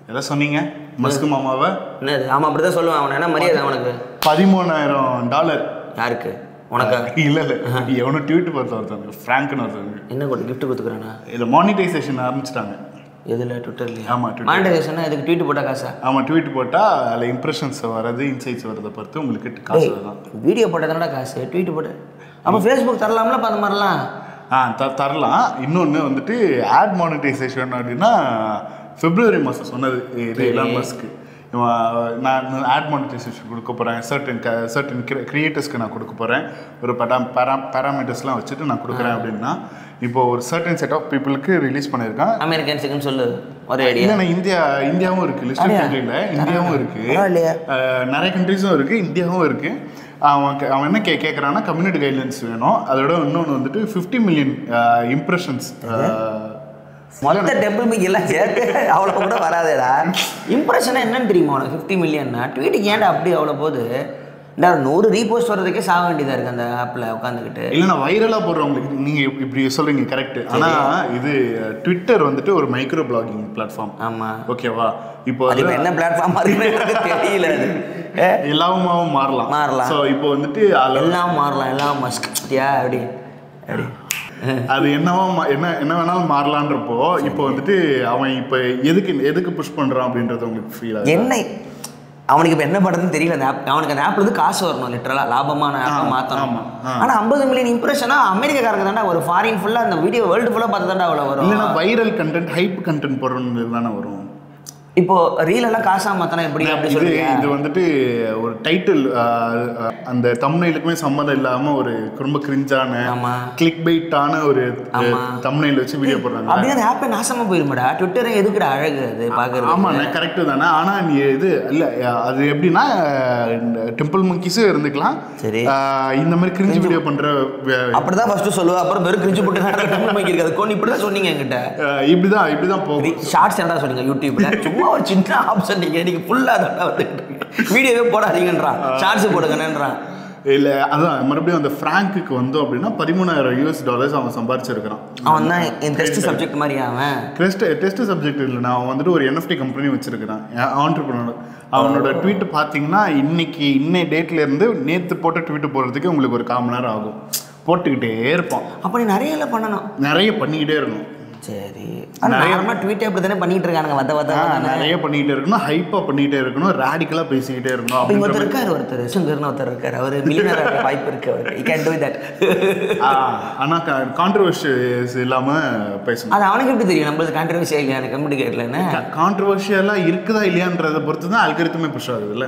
எல்லாம் சொன்னீங்க மஸ்கு மாமாவை என்னது ஆமாம் அப்படி தான் சொல்லுவான் அவனை என்ன மரியாதை அவனுக்கு பதிமூணாயிரம் டாலர் யாருக்கு உனக்கா இல்ல இல்ல எவனோ ட்வீட் பார்த்து ஒருத்தவங்க ஃப்ராங்க்னு ஒருத்தவங்க என்ன கொடுத்து கிஃப்ட் கொடுத்துக்குறானா இதில் மானிட்டைசேஷன் ஆரம்பிச்சிட்டாங்க எதில் ட்விட்டர்லையா ஆமா Twitter. மானிட்டைசேஷனா இதுக்கு ட்வீட் போட்டா காசா ஆமா ட்வீட் போட்டா அதில் இம்ப்ரெஷன்ஸ் வர்றது இன்சைட்ஸ் வர்றதை பொறுத்து உங்களுக்கு காசு தான் வீடியோ போட்டதானடா காசு ட்வீட் போட்டு அப்போ ஃபேஸ்புக் தரலாம்ல அப்ப அந்த மாதிரிலாம் ஆ த தரலாம் இன்னொன்று வந்துட்டு ஆட் மானிட்டைசேஷன் அப்படின்னா பிப்ரவரி மாதம் சொன்னது இது எலான் மஸ்க்கு இவன் நான் ஆட் மானிட்டைசேஷன் கொடுக்க போகிறேன் சர்டன் க சர்டன் கிரியேட்டர்ஸ்க்கு நான் கொடுக்க போகிறேன் ஒரு பரா பேரா பேராமீட்டர்ஸ்லாம் வச்சுட்டு நான் கொடுக்குறேன் அப்படின்னா இப்போ ஒரு சர்டன் செட் ஆஃப் பீப்புளுக்கு ரிலீஸ் பண்ணியிருக்கான் அமெரிக்கன்ஸுக்குன்னு சொல்லு ஒரே ஐடியா இல்லைண்ணா இந்தியா இந்தியாவும் இருக்கு லிஸ்ட் கண்ட்ரியில் இந்தியாவும் இருக்கு பரவாயில்லையே. அஹ், நிறைய கண்ட்ரிஸும் இருக்கு இந்தியாவும் இருக்கு அவன் கே- அவன் என்ன கே கேட்குறான்னா கம்யூனிட்டி கைட்லைன்ஸ் வேணும் அதோட இன்னொன்று வந்துட்டு ஃபிஃப்டி மில்லியன் இம்ப்ரெஷன்ஸ் மொத்த டெம்பிள் மிக் எல்லாம் சேர்த்து அவ்வளோ கூட வராதேடா இம்ப்ரெஷனா என்னன்னு தெரியுமா உனக்கு ஃபிஃப்டி மில்லியன்னா ட்வீட்டுக்கு ஏன்டா அப்படி அவ்வளோ போகுது இந்த நூறு ரீபோஸ்ட் வர்றதுக்கே சாக வேண்டியதாக இருக்குது அந்த ஆப்பில் உட்காந்துக்கிட்டு இல்லைன்னா வைரலாக போடுறவங்களுக்கு நீங்கள் இப்படி சொல்கிறீங்க கரெக்ட் ஆனால் இது ட்விட்டர் வந்துட்டு ஒரு மைக்ரோ பிளாகிங் பிளாட்ஃபார்ம் ஆமாம் ஓகேவா இப்போ அது இப்போ என்ன பிளாட்ஃபார்மாக இருக்குன்னு எனக்கு தெரியல அது ஏ, எல்லாவும் மாறலாம் மாறலாம். ஸோ இப்போ வந்துட்டு அதில் எல்லாம் மாறலாம் எல்லாம் மஸ்க் யா அப்படி அப்படி அது என்னவா மா- என்ன என்ன வேணாலும் மாறலான்றப்போ இப்போ வந்துட்டு அவன் இப்போ எதுக்கு எதுக்கு புஷ் பண்றான் அப்படின்றது உங்களுக்கு ஃபீல் ஆகுது என்ன அவனுக்கு இப்போ என்ன பண்ணுறதுன்னு தெரியல அந்த ஆப் அவனுக்கு அந்த ஆப்ல இருந்து காசு வரணும் லிட்டரலாக லாபமான ஆப்பை ஆமா, மாற்றணும் ஆமா, ஆ. ஆனால் ஐம்பது மில்லியன் இம்ப்ரெஷனா அமெரிக்காக்காரங்க தாண்டா ஒரு ஃபாரின் ஃபுல்லாக அந்த வீடியோ வேர்ல்டு ஃபுல்லாக பார்த்து தாண்டா அவ்வளோ வரும் இல்லைன்னா வைரல் கண்டென்ட் ஹைப் கண்டென்ட் போடுறது தானே வரும் இப்போ ரீல் எல்லாம் காசா மாத்தனா எப்படி அப்படி இது சொல்றீங்க இது வந்துட்டு ஒரு டைட்டில் அந்த தம்னைலுக்குமே சம்மதம் இல்லாம ஒரு ரொம்ப கிரிஞ்சான ஆமா. கிளிக் பைட்டான ஒரு ஆமா. தம்னைல் வச்சு வீடியோ போடுறாங்க அப்படியே அந்த ஆப்பே நாசமா போயிருமாடா ட்விட்டர் எதுக்குடா அழகு அது பாக்குறது ஆமா கரெக்டு தானே ஆனா நீ இது இல்ல அது எப்படின்னா டெம்பிள் மங்கிஸும் இருந்துக்கலாம் சரி. அஹ், இந்த மாதிரி கிரிஞ்சு வீடியோ பண்ற வே- அப்படிதான் ஃபர்ஸ்ட் சொல்லுவா அப்புறம் வெறும் கிரிஞ்சு போட்டு இருக்காது கோன் இப்படி தான் சொன்னீங்க என்கிட்ட அஹ், இப்படிதான் இப்படிதான் போகும் ஷார்ட்ஸ் என்னடா சொன்னீங்க யூடியூப்ல சும்மா ஒரு சின்ன ஆப்ஷன் நீங்க நீங்க ஃபுல்லா தான் வீடியோவே போடாதீங்கன்றான் ஷார்ட்ஸ் போடுங்கன்றான் இல்ல அதான் மறுபடியும் அந்த ஃப்ராங்க்குக்கு வந்தோம் அப்படின்னா பதிமூணாயிரம் யூஎஸ் டாலர்ஸ் அவன் சம்பாரிச்சிருக்கிறான் அவன் தான் என் டெஸ்ட் சப்ஜெக்ட் மாதிரி அவன் டெஸ்ட் டெஸ்ட் சப்ஜெக்ட் இல்லைனா அவன் வந்துட்டு ஒரு என்எஃப்டி கம்பெனி வச்சிருக்கிறான் ஆண்டர்பிரினர் அவனோட ட்வீட் பார்த்தீங்கன்னா இன்னைக்கு இன்னை டேட்ல இருந்து நேற்று போட்ட ட்வீட் போடுறதுக்கு உங்களுக்கு ஒரு கால் மணி நேரம் ஆகும் போட்டுக்கிட்டே இருப்பான் அப்ப நீ நிறைய எல்லாம் பண்ணணும் நிறைய பண்ணிக்கிட்டே இருக்கணும் சரி நார்மலா ட்வீட்டே அப்படி தானே பண்ணிட்டு இருக்கானுங்க வந்த வந்த ஆ, நிறைய பண்ணிக்கிட்டே இருக்கணும் ஹைப்பாக பண்ணிக்கிட்டே இருக்கணும் ரேடிக்கலாக பேசிக்கிட்டே இருக்கணும் அப்ப இங்க அப்படின்ற ஒருத்தர் இருக்காரு ஒருத்தர் சுங்கர்னு ஒருத்தர் இருக்காரு அவர் மில்லியனர் வாய்ப்பு இருக்கு அவருக்கு யூ கேன் டூ தட் ஆனால் கான்ட்ரவர்ஷியஸ் இல்லாமல் பேசணும் அது அவனுக்கு எப்படி தெரியும் நம்மளுக்கு கான்ட்ரவர்சியா இல்லையா எனக்கு கம்யூனிகேட்லன்னு கான்ட்ரவர்ஷியலாக இருக்குதா இல்லையான்றதை பொறுத்து தான் அல்கரித்துமே புஷ் ஆகுதுல்ல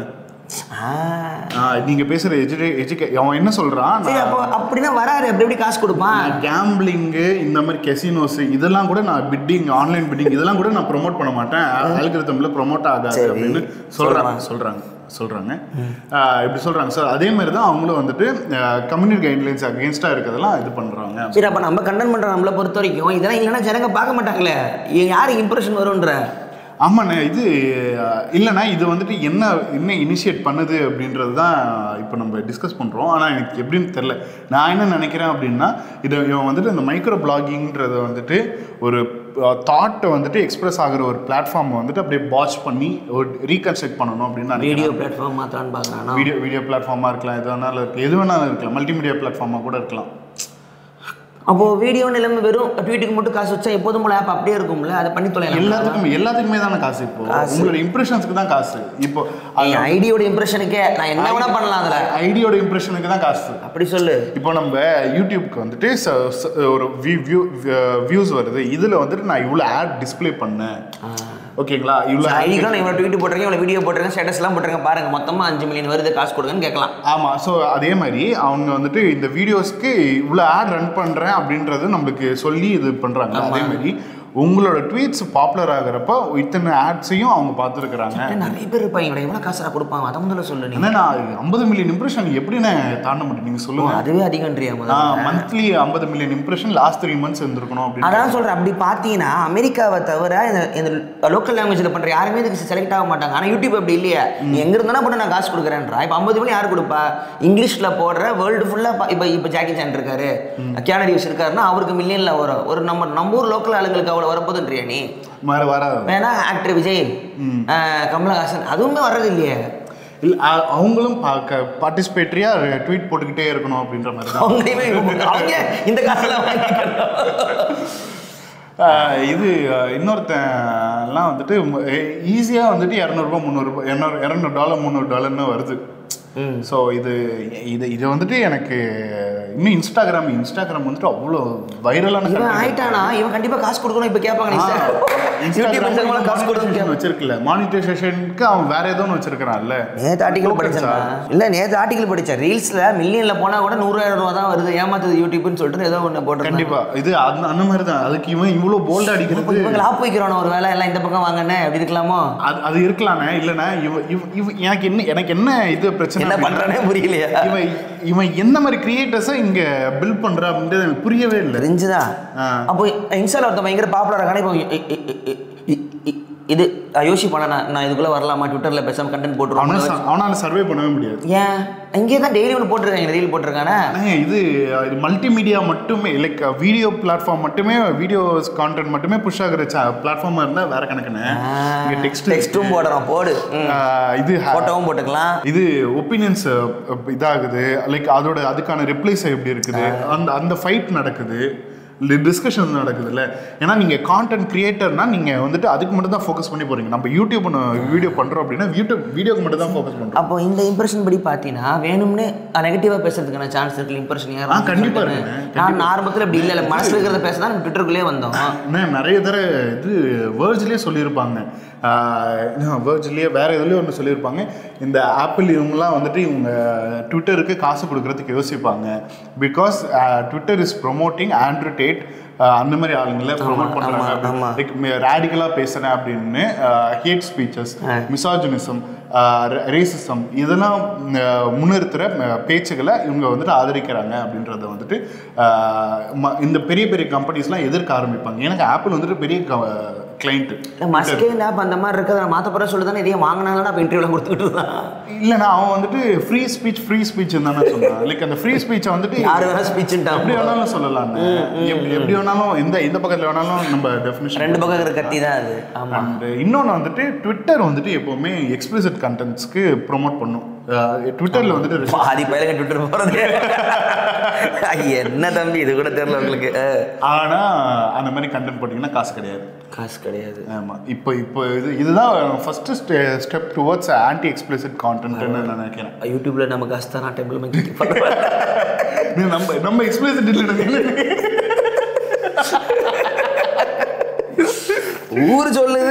நீங்க பேசுற எஜுகே எஜுகே அவன் என்ன சொல்றான் சரி அப்போ அப்படின்னா வராரு அப்படி எப்படி காசு கொடுப்பான் கேம்பிளிங்கு இந்த மாதிரி கெசினோஸ் இதெல்லாம் கூட நான் பிட்டிங் ஆன்லைன் பிட்டிங் இதெல்லாம் கூட நான் ப்ரோமோட் பண்ண மாட்டேன் அல்கிருத்தம்ல ப்ரோமோட் ஆகாது சரி. அப்படின்னு சொல்றாங்க சொல்றாங்க சொல்றாங்க ஆஹ் இப்படி சொல்றாங்க சார் அதே மாதிரி தான் அவங்களும் வந்துட்டு கம்யூனிட்டி கைட்லைன்ஸ் அகேன்ஸ்டா இருக்கிறதெல்லாம் இது பண்றாங்க சரி அப்ப நம்ம கண்டன் பண்ற நம்மளை பொறுத்த வரைக்கும் இதெல்லாம் இல்லைன்னா ஜனங்க பார்க்க மாட்டாங்களே இ- யாருக்கு இம்ப்ரெஷன் வரும்ன்ற ஆமாண்ணே இது அஹ், இல்லைண்ணா இது வந்துட்டு என்ன என்ன இனிஷியேட் பண்ணுது அப்படின்றது தான் இப்போ நம்ம டிஸ்கஸ் பண்ணுறோம் ஆனால் எனக்கு எப்படின்னு தெரில நான் என்ன நினைக்கிறேன் அப்படின்னா இது இவன் வந்துட்டு இந்த மைக்ரோ பிளாகிங்கிறத வந்துட்டு ஒரு தாட்டை வந்துட்டு எக்ஸ்பிரஸ் ஆகுற ஒரு பிளாட்ஃபார்மை வந்துட்டு அப்படியே வாட்ச் பண்ணி ஒரு ரீகன்ஸ்ட்ரக்ட் பண்ணணும் அப்படின்னு நான் வீடியோ பிளாட்ஃபார்ம் மாத்திரான்னு பார்க்குறானா வீடியோ வீடியோ பிளாட்ஃபார்மாக இருக்கலாம் எது வேணாலும் இருக்கு எது வேணாலும் இருக்கலாம் மல்டிமீடியா பிளாட்ஃபார்மாக கூட இருக்கலாம் அப்போ வீடியோன்னு இல்லாமல் வெறும் ட்வீட்டுக்கு மட்டும் காசு வச்சா எப்போதும் போல ஆப் அப்படியே இருக்கும்ல அதை பண்ணி தொலைலாம் எல்லாத்துக்குமே எல்லாத்துக்குமே தானே காசு இப்போ உங்களோட இம்ப்ரெஷன்ஸ்க்கு தான் காசு இப்போ என் ஐடியோட இம்ப்ரெஷனுக்கே நான் என்ன வேணா பண்ணலாம் அதுல ஐடியோட இம்ப்ரெஷனுக்கு தான் காசு அப்படி சொல்லு இப்போ நம்ம யூடியூப்க்கு வந்துட்டு ச- ச- ஒரு வியூ வியூஸ் வருது இதில் வந்துட்டு நான் இவ்வளோ ஆட் டிஸ்ப்ளே பண்ணேன் ஓகேங்களா இவ்வளோ ஐடிக்கு நான் இவ்வளோ ட்வீட் போட்டிருக்கேன் இவ்வளோ வீடியோ போட்டிருக்கேன் ஸ்டேட்டஸ்லாம் போட்டிருக்கேன் பாருங்க மொத்தமாக அஞ்சு மில்லியன் வருது காசு கொடுங்கன்னு கேட்கலாம் ஆமாம் ஸோ அதே மாதிரி அவங்க வந்துட்டு இந்த வீடியோஸ்க்கு இவ்வளோ ஆட் ரன் பண்ணுறேன் அப்படின்றது நம்மளுக்கு சொல்லி இது பண்ணுறாங்க அதே மாதிரி உங்களோட ட்வீட்ஸ் பாப்புலர் ஆகுறப்ப இத்தனை ஆட்ஸையும் அவங்க பார்த்துருக்குறாங்க நிறைய பேர் இருப்பாங்க எவ்வளோ காசுடா கொடுப்பாங்க அதை முதல்ல சொல்லு நீ ஏன்னா நான் ஐம்பது மில்லியன் இம்ப்ரெஷன் எப்படின்னு தாண்ட முடியும் நீங்கள் சொல்லுங்க அதுவே அதிகம்ன்றியா முதல்ல மந்த்லி ஐம்பது million impression last three months இருந்திருக்கணும் அப்படின்னு அதான் சொல்கிறேன் அப்படி பார்த்தீங்கன்னா அமெரிக்காவை தவிர இந்த இந்த லோக்கல் லாங்குவேஜில் பண்ணுற யாருமே இதுக்கு செலக்ட் ஆக மாட்டாங்க ஆனால் யூடியூப் அப்படி இல்லையா நீ எங்கே இருந்தாலும் போட்டு நான் காசு கொடுக்குறேன்றா இப்போ ஐம்பது மணி யார் கொடுப்பா இங்கிலீஷில் போடுற வேர்ல்டு ஃபுல்லாக இப்போ இப்போ ஜாக்கி சான் இருக்காரு கேனடியூஸ் இருக்காருன்னா அவருக்கு மில்லியனில் வரும் ஒரு நம்ம நம்ம ஊர் லோக்கல் ஆளுங்களுக்கு அவ்வளோ அவ்வளோ வரப்போதுன்றியா நீ மாதிரி வராது வேணா ஆக்டர் விஜய் ஆஹ் கமலஹாசன் அதுவுமே வர்றது இல்லையே இல்ல அ- அவங்களும் பார்க்க பார்ட்டிசிபேட்டரியா ட்வீட் போட்டுக்கிட்டே இருக்கணும் அப்படின்ற மாதிரி தான் அவங்களையுமே இவங்க- அவங்க இந்த காசெல்லாம் வாங்கிக்கணும் ஆஹ் இது ஆஹ் இன்னொருத்தன்லாம் வந்துட்டு ஈஸியாக வந்துட்டு இரநூறுபா முந்நூறுபா இரநூறு இரநூறு டாலர் முந்நூறு டாலர்னு வருது ஸோ இது இது இது வந்துட்டு எனக்கு இன்னும் இன்ஸ்டாகிராம் இன்ஸ்டாகிராம் வந்துட்டு அவ்வளோ வைரலான இவன் ஆயிட்டானா இவன் கண்டிப்பா காசு கொடுக்கணும் இப்ப கேட்பாங்க நீ சார் யூடியூப் இன்ஸ்டாகிராம்ல காசு கொடுக்கணும் கேட்பாங்க. வச்சிருக்கல மானிட்டைசேஷனுக்கு அவன் வேற ஏதோ ஒன்று வச்சிருக்கிறான்ல நேத்து ஆர்டிகல் படிச்சேன் இல்ல நேத்து ஆர்டிகல் படிச்சேன் ரீல்ஸ்ல மில்லியன்ல போனா கூட நூறாயிரம் ரூபா தான் வருது ஏமாத்துது யூடியூப்னு சொல்லிட்டு ஏதோ ஒண்ணு போட்டு கண்டிப்பா இது அந்த அந்த மாதிரி தான் அதுக்கு இவன் இவ்வளோ போல்ட் அடிக்கிறது இவங்க லாப் வைக்கிறோம் ஒரு வேலை எல்லாம் இந்த பக்கம் வாங்கண்ணே அப்படி இருக்கலாமோ அது அது இருக்கலாண்ணே இல்லைண்ணே இவ இவ இவ எனக்கு என்ன எனக்கு என்ன இது பிரச்சனை என்ன அப்படின்னா, பண்றானே புரியலையா இவன் இவன் எந்த மாதிரி கிரியேட்டர்ஸை இங்க பில்ட் பண்றா அப்படின்றது எனக்கு புரியவே இல்லை தெரிஞ்சுதா ஆ. அப்போ இன்ஸ்டால ஒருத்தன் பயங்கர பாப்புலர் இருக்கானே இப்போ இ- இ- இ- இ- இ- இது நான் யோசிப்பேன் நான் நான் இதுக்குள்ள வரலாமா ட்விட்டர்ல பேசாம கண்டென்ட் அவனால போட்டுருவாங்க ச- அவனால சர்வே பண்ணவே முடியாது ஏன் இங்கே தான் டெய்லி ஒன்று போட்டிருக்காங்க ரீல் போட்டிருக்கானே அண்ணே, இது இது மல்டிமீடியா மட்டுமே லைக் வீடியோ பிளாட்ஃபார்ம் மட்டுமே வீடியோஸ் கான்டென்ட் மட்டுமே புஷ் ஆகுற பிளாட்ஃபார்மா இருந்தா வேற கணக்குண்ணே இங்க டெக்ஸ்ட் டெக்ஸ்ட்டும் போடுறோம் போடு ம். இது ha- போட்டோவும் போட்டுக்கலாம் இது ஒப்பீனியன்ஸ் இதாகுது லைக் அதோட அதுக்கான ரிப்ளைஸ் எப்படி இருக்குது அந்த அந்த ஃபைட் நடக்குது டிஸ்கஷன் நடக்குதுல்ல ஏன்னா நீங்கள் கான்டென்ட் கிரியேட்டர்னா நீங்கள் வந்துட்டு அதுக்கு மட்டும் தான் ஃபோக்கஸ் பண்ணி போகிறீங்க நம்ம யூடியூப் வீடியோ பண்ணுறோம் அப்படின்னா யூடியூப் வீடியோக்கு மட்டும் தான் ஃபோக்கஸ் பண்ணுறோம் அப்போ இந்த இம்ப்ரெஷன் படி பார்த்தீங்கன்னா வேணும்னே நெகட்டிவாக பேசுறதுக்கான சான்ஸ் இருக்கு இம்ப்ரெஷன் யாரும் ஆ, கண்டிப்பா இருக்குங்க. நான் ஆரம்பத்தில் இப்படி இல்லை மனசில் இருக்கிறத பேச தான் நம்ம ட்விட்டருக்குள்ளே வந்தோம் அண்ணே, நிறைய தடவை இது வேர்ட்ஸ்லேயே சொல்லியிருப்பாங்க வேர்ட்ஸ்லேயே வேற எதுலேயும் ஒன்று சொல்லியிருப்பாங்க இந்த ஆப்பிள் இவங்கெல்லாம் வந்துட்டு இவங்க ட்விட்டருக்கு காசு கொடுக்கறதுக்கு யோசிப்பாங்க because Twitter is promoting Andrew Tate அந்த மாதிரி ஆளுங்களை ப்ரொமோட் ஆமா, பண்ணுறாங்க லைக் ரேடிக்கலாக பேசுகிறேன் அப்படின்னு ஹேட் ஸ்பீச்சஸ் மிசாஜினிசம் ரேசிசம் இதெல்லாம் அஹ், முன்னிறுத்துற அஹ், பேச்சுகளை இவங்க வந்துட்டு ஆதரிக்கிறாங்க அப்படின்றத வந்துட்டு அஹ், ம- இந்த பெரிய பெரிய கம்பெனிஸ்லாம் எதிர்க்க ஆரம்பிப்பாங்க எனக்கு ஆப்பிள் வந்துட்டு பெரிய கிளைண்ட் இல்லை மஸ்கே ஆப் அந்த மாதிரி இருக்கிறத மாற்ற போகிற சொல்லி தானே இதையே வாங்கினாலும் அப்போ இன்டர்வியூலாம் கொடுத்துக்கிட்டு இருந்தான் இல்லைண்ணா அவன் வந்துட்டு ஃப்ரீ ஸ்பீச் ஃப்ரீ ஸ்பீச் தானே சொன்னான் லைக் அந்த ஃப்ரீ ஸ்பீச்சை வந்துட்டு யார் வேணா ஸ்பீச்சுட்டான் எப்படி வேணாலும் சொல்லலாம் எப்படி எப்படி வேணாலும் எந்த எந்த பக்கத்தில் வேணாலும் நம்ம டெஃபினேஷன் ரெண்டு பக்கம் இருக்கிற கத்தி தான் அது ஆமாம் அண்ட் இன்னொன்று வந்துட்டு ட்விட்டர் வந்துட்டு எப்போவுமே எக்ஸ்பிளிசிட் கண்டென்ட்ஸ்க்கு ப்ரோமோட் பண்ணும் ட்விட்டரில் வந்துட்டு பாதி பயிலுங்க ட்விட்டர் போகிறது என்ன தம்பி இது கூட தெரியல உங்களுக்கு அஹ். ஆனால் அந்த மாதிரி கண்டென்ட் போட்டிங்கன்னா காசு கிடையாது காசு கிடையாது ஆமாம் இப்போ இப்போ இது இதுதான் first step towards anti explicit கான்டென்ட்னு நான் நினைக்கிறேன் யூடியூப்ல நம்ம காசு தான் நான் டெம்பிள் மேக்கி பண்ணுவேன் இது நம்ம நம்ம எக்ஸ்பிளிசிட் இல்லை ஊர் சொல்லுது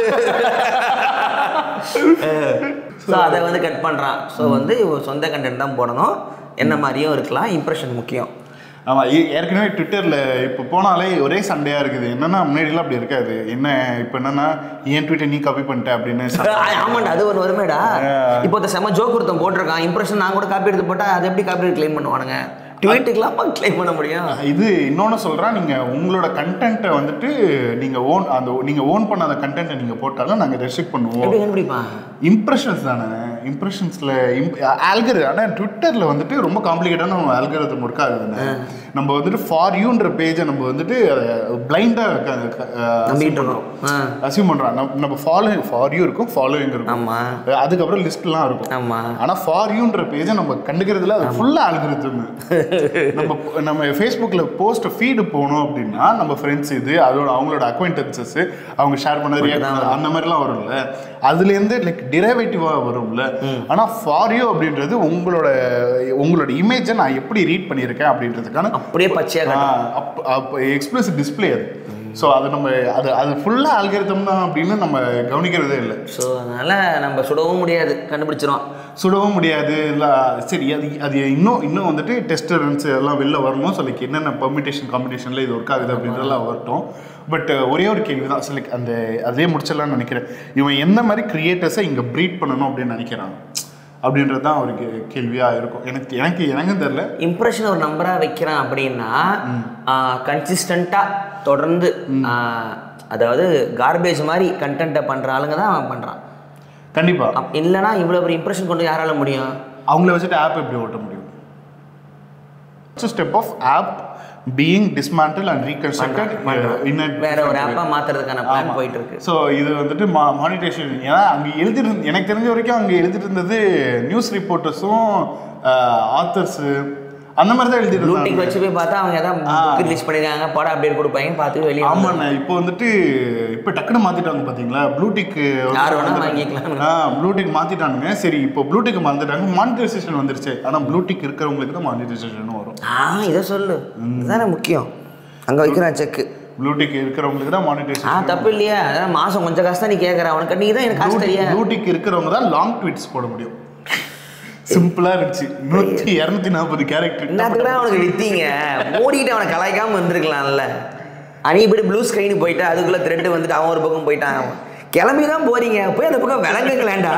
ஸோ அதை வந்து கட் பண்ணுறான் ஸோ வந்து இவன் சொந்த கண்டென்ட் தான் போடணும் என்ன மாதிரியும் இருக்கலாம் இம்ப்ரெஷன் முக்கியம் ஆமாம் ஏற்கனவே ட்விட்டரில் இப்போ போனாலே ஒரே சண்டையாக இருக்குது என்னன்னா முன்னாடிலாம் அப்படி இருக்காது என்ன இப்போ என்னன்னா ஏன் ட்விட்டர் நீ காப்பி பண்ணிட்ட அப்படின்னு சண்டை. ஆமாண்டா அது ஒரு வருமேடா இப்போ இந்த செம்ம ஜோக் ஒருத்தன் போட்டிருக்கான் இம்ப்ரெஷன் நான் கூட காப்பி எடுத்து போட்டா அது எப்படி காப்பி கிளைம் பண்ணுவானுங்க ட்வீட்டுக்கெல்லாம் கிளைம் பண்ண முடியும் இது இன்னொன்று சொல்கிறேன் நீங்கள் உங்களோட கண்டென்ட்டை வந்துட்டு நீங்கள் ஓன் அந்த நீங்கள் ஓன் பண்ணாத கண்டென்ட்டை நீங்கள் போட்டாலும் நாங்கள் ரெஸ்ட்ரிக்ட் பண்ணுவோம் எப்படி கண்டுபிடிப்பான் இம்ப்ரெஷன்ஸ் தானே இம்ப்ரெஷன்ஸில் ஆல்கர் ஆனால் ட்விட்டரில் வந்துட்டு ரொம்ப காம்ப்ளிகேட்டான ஆல்கரிதம் ஒர்க் ஆகுதுண்ணே நம்ம வந்துட்டு ஃபார் யூன்ற பேஜை நம்ம வந்துட்டு பிளைண்டாக நம்பிக்கிட்டு இருக்கோம் ஆ அசியூம் பண்ணுறோம் நம்ம நம்ம ஃபாலோயிங் ஃபார் யூ இருக்கும் ஃபாலோயிங் இருக்கும் ஆமா அதுக்கப்புறம் லிஸ்ட்லாம் இருக்கும் ஆமா ஆனால் ஃபார் யூன்ற பேஜை நம்ம கண்டுக்கிறதுல அது ஃபுல்லாக ஆல்கரிதம் நம்ம நம்ம ஃபேஸ்புக்கில் போஸ்ட் ஃபீடு போகணும் அப்படின்னா நம்ம ஃப்ரெண்ட்ஸ் இது அதோட அவங்களோட அக்வைண்டன்சஸ் அவங்க ஷேர் பண்ண ரியாக்ட் பண்ணது அந்த மாதிரிலாம் வரும்ல அதுலேருந்து லைக் டிரைவேட்டிவாக வரும்ல ஆனால் ஃபார் யூ அப்படின்றது உங்களோட உங்களோட இமேஜை நான் எப்படி ரீட் பண்ணியிருக்கேன் அப்படின்றதுக்கான அப்படியே பச்சையா காட்டும். அப்போ எக்ஸ்பிரஸ் டிஸ்பிளே அது ஸோ அது நம்ம அது அது ஃபுல்லாக ஆல்கரிதம் தான் அப்படின்னு நம்ம கவனிக்கிறதே இல்லை ஸோ அதனால நம்ம சுடவும் முடியாது கண்டுபிடிச்சிரும் சுடவும் முடியாது இல்லை சரி அது அது இன்னும் இன்னும் வந்துட்டு டெஸ்ட் ரன்ஸ் எல்லாம் வெளில வரணும் ஸோ லைக் என்னென்ன பெர்மிட்டேஷன் காம்படிஷனில் இது ஒர்க் ஆகுது அப்படின்றதெல்லாம் வரட்டும் பட் ஒரே ஒரு கேள்வி தான் ஸோ லைக் அந்த அதே முடிச்சிடலாம்னு நினைக்கிறேன் இவன் எந்த மாதிரி கிரியேட்டர்ஸை இங்கே ப்ரீட் பண்ணணும் அப்படின்னு நினைக்கிறான் அப்படின்றது தான் ஒரு கே- கேள்வியா இருக்கும் எனக்கு எனக்கு எனக்கும் தெரில இம்ப்ரெஷன் ஒரு நம்பரா வைக்கிறான் அப்படின்னா கன்சிஸ்டண்டா தொடர்ந்து ஆ, அதாவது கார்பேஜ் மாதிரி கண்டென்ட்டை பண்ற ஆளுங்க தான் அவன் பண்றான் கண்டிப்பா அப் இல்லைன்னா இவ்வளோ பெரிய இம்ப்ரெஷன் கொண்டு யாரால முடியும் அவங்கள வச்சுட்டு ஆப் எப்படி ஓட்ட முடியும் first step of app being dismantle and reconstructed in வேற ஒரு ஆப்பா மாத்துறதுக்கான பிளான் போயிட்டு இருக்கு ஸோ இது வந்துட்டு மா மானிட்டேஷன் ஏன்னா அங்கே எழுதிட்டு எனக்கு தெரிஞ்ச வரைக்கும் அங்கே எழுதிட்டு இருந்தது நியூஸ் ரிப்போர்ட்டர்ஸும் ஆத்தர்ஸு அந்த மாதிரி தான் எழுதிட்டு ப்ளூடிக் இருந்தாங்க வச்சு போய் பார்த்தா அவங்க ஏதாவது புக் ரிலீஸ் பண்ணிருக்காங்க படம் அப்டேட் கொடுப்பாங்க பார்த்து வெளியே ஆமாண்ணா இப்போ வந்துட்டு இப்போ டக்குன்னு மாத்திட்டாங்க பாத்தீங்களா ப்ளூடிக் யார் வேணா வாங்கிக்கலாம் ஆ ப்ளூடிக் மாத்திட்டானுங்க சரி இப்போ ப்ளூடிக் மாத்திட்டாங்க மானிட்டைசேஷன் வந்துருச்சு ஆனா ப்ளூடிக் இருக்கிறவங்களுக்கு தான் மானிட்டைசேஷனும் வரும் ஆ இதை சொல்லு இதுதானே முக்கியம் அங்க வைக்கிறான் செக்கு ப்ளூடிக் இருக்கிறவங்களுக்கு தான் ஆ மானிட்டைசேஷன் தப்பு இல்லையா அதான் மாசம் கொஞ்சம் காசு தான் நீ கேட்குற அவனுக்கு நீ தான் எனக்கு காசு தெரியா ப்ளூடிக் இருக்கிறவங்க தான் லாங் ட்வீட்ஸ் போட முடியும் சிம்பிளா இருந்துச்சு நூத்தி இரநூத்தி நாற்பது கேரக்டர் என்னத்துக்கு தான் அவனுக்கு வித்தீங்க மூடிட்டு அவனை கலாய்க்காம வந்திருக்கலாம்ல அனி இப்படி ப்ளூ ஸ்க்ரீனு போயிட்டா அதுக்குள்ள த்ரெட்டு வந்துட்டு அவன் ஒரு பக்கம் போயிட்டான் அவன் கிளம்பி தான் போறீங்க போய் அந்த பக்கம் விளங்குங்களேண்டா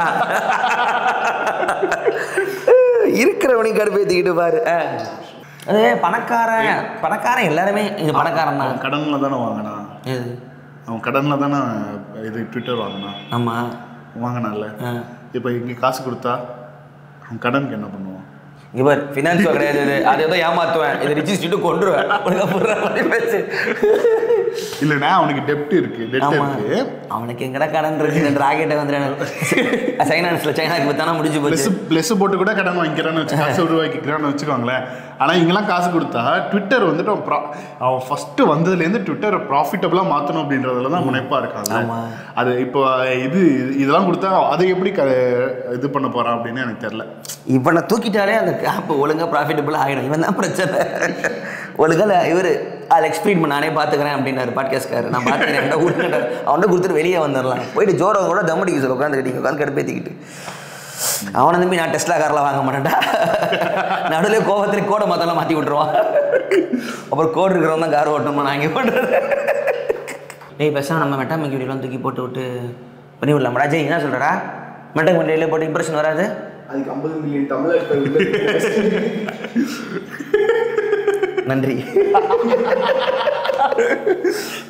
இருக்கிறவனையும் கடுப்பேற்றிக்கிட்டு பாரு ஆ. அது பணக்காரன் பணக்காரன் எல்லாருமே இது பணக்காரன் தான் அவன் கடன்ல தானே வாங்கினான் எது அவன் கடன்ல தானே இது ட்விட்டர் வாங்கினான் ஆமா வாங்கினான்ல ஆ. இப்போ இங்கே காசு கொடுத்தா அவன் கடனுக்கு என்ன பண்ணுவான் இவர் ஃபினான்ஸ் கிடையாது இது அதை ஏதோ ஏமாத்துவேன் இதை ரிஜிஸ்ட்ரிட்டு கொண்டுருவேன் உனக்கு அப்புறம் மாதிரி பேசு இல்லைண்ணா அவனுக்கு டெப்ட் இருக்கு டெப்ட் ஆமா இருக்கு அவனுக்கு எங்கடா கடன் இருக்கு இந்த ராக்கெட்டை வந்து சைனான்ஸ்ல சைனாக்கு பத்தானா முடிஞ்சு ப்ளஸ் போச்சு ப்ளஸ் போட்டு கூட கடன் வாங்கிக்கிறான்னு வச்சு காசு உருவாக்கிக்கிறான்னு வச்சுக்கோங்களேன் ஆனால் இங்கெல்லாம் காசு கொடுத்தா ட்விட்டர் வந்துட்டு அவன் ப்ரா அவன் ஃபஸ்ட்டு வந்ததுலேருந்து ட்விட்டரை ப்ராஃபிட்டபுளாக மாற்றணும் அப்படின்றதுல தான் முனைப்பாக இருக்காங்க ஆமா. அது இப்போ இது இதெல்லாம் கொடுத்தா அதை எப்படி க இது பண்ண போகிறான் அப்படின்னு எனக்கு தெரில இவனை தூக்கிட்டாலே அந்த ஆப் ஒழுங்கா ப்ராஃபிட்டபுள் ஆகிடும் இவன் தான் பிரச்சனை ஒழுங்கா இவர் அது எக்ஸ்பிளைன் நானே பார்த்துக்கிறேன் அப்படின்னாரு பாட்காஸ்ட்கார் நான் பார்த்துக்கிறேன் என்ன விட்டுட்டு அவன்கிட்ட கொடுத்துட்டு வெளியே வந்துடலாம் போயிட்டு ஜோரோ கூட தம்மடிக்க சொல்ல உட்காந்து கட்டிங்க உட்காந்து கடுப்பேற்றிக்கிட்டு அவனை நம்பி நான் டெஸ்ட்லா காரில் வாங்க மாட்டேன்டா நடுவில் கோபத்தில் கோடை மத்தெல்லாம் மாற்றி விட்டுருவான் அப்புறம் கோடு இருக்கிறவன் தான் கார் ஓட்டணுமா நான் இங்கே பண்ணுறது டேய் பேசாம நம்ம மெட்டாமிக் வீடியோலாம் தூக்கி போட்டு விட்டு பண்ணி விடலாம் ராஜே என்ன சொல்கிறடா மெட்டாக் வண்டியிலே போட்டு இம்ப்ரெஷன் வராது அதுக்கு ஐம்பது மில்லியன் தமிழர்கள் நன்றி